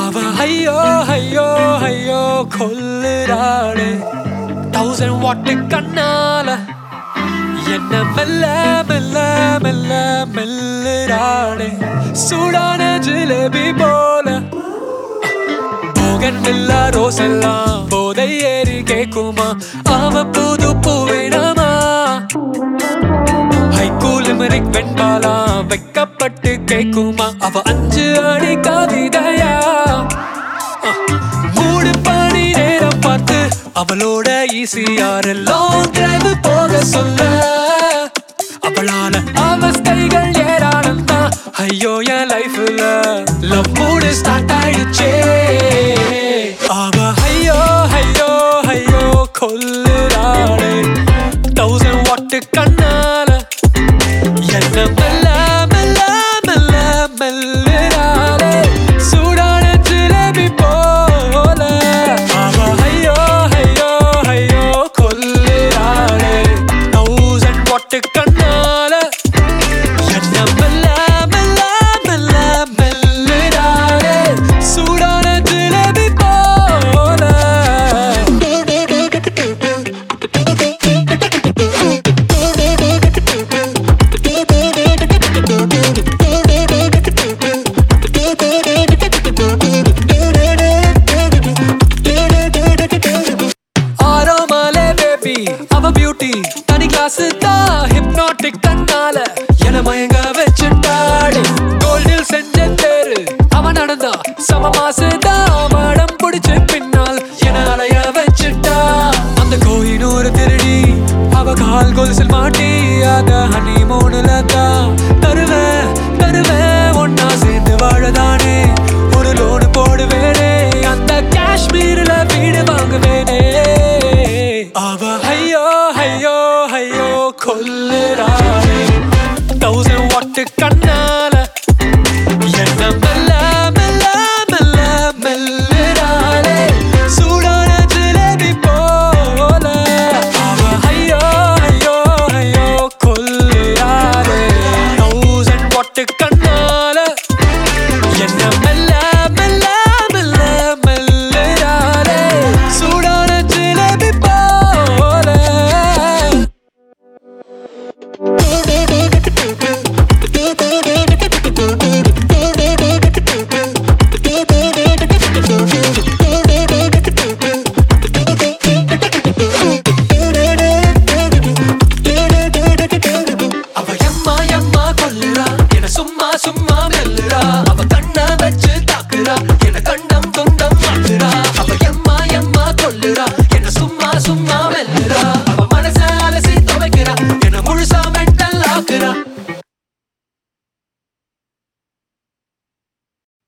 அவ ஐயோ ஐயோ ஐயோ கொல்லுறாளே தௌசண்ட் வாட்டு கண்ணால என்ன மெல்ல மெல்ல மெல்ல மெல்லுறாளே சூடான ஜிலேபி போல போகன் இல்ல ரோஸ் எல்லாம் போதை ஏறி கேக்குமா அவ புது பூவினமா ஹைகூல் லிமரிக் வெண்பாலா வெக்கப்பட்டு கேக்குமா அவ அஞ்சு அடி கவிதையா மூடு பணி நேரம் பார்த்து அவளோட ஈசியார் லாங் டிரைவ் போக சொல்ல அவளால அவஸ்தைகள் ஏராளம் தான் ஐயோ என் லைஃப்ல லவ் மூடு ஸ்டார்ட் ஆயிடுச்சே அவ ஐயோ ஐயோ ஐயோ கொல்லுறாளே தௌசண்ட் வாட்டு கண்ணால என்ன மெல்ல மெல்ல மெல்ல மெல்லுறாளே சூடான ஜிலேபி போல அவ ஐயோ ஐயோ ஐயோ கொல்லுறாளே தௌசண்ட் வாட்டு கண்ணால என்ன மெல்ல மெல்ல மெல்ல மெல்லுறாளே சூடான ஜிலேபி போல ஆரோமாலே பேபி அவ பியூட்டி தனி கிளாஸ் தான் ஹிப்னாட்டிக் தன்னால என மயங்க வச்சுட்டாடி கோல்டில் செஞ்ச தேரு அவன் நடந்தா சம மாசு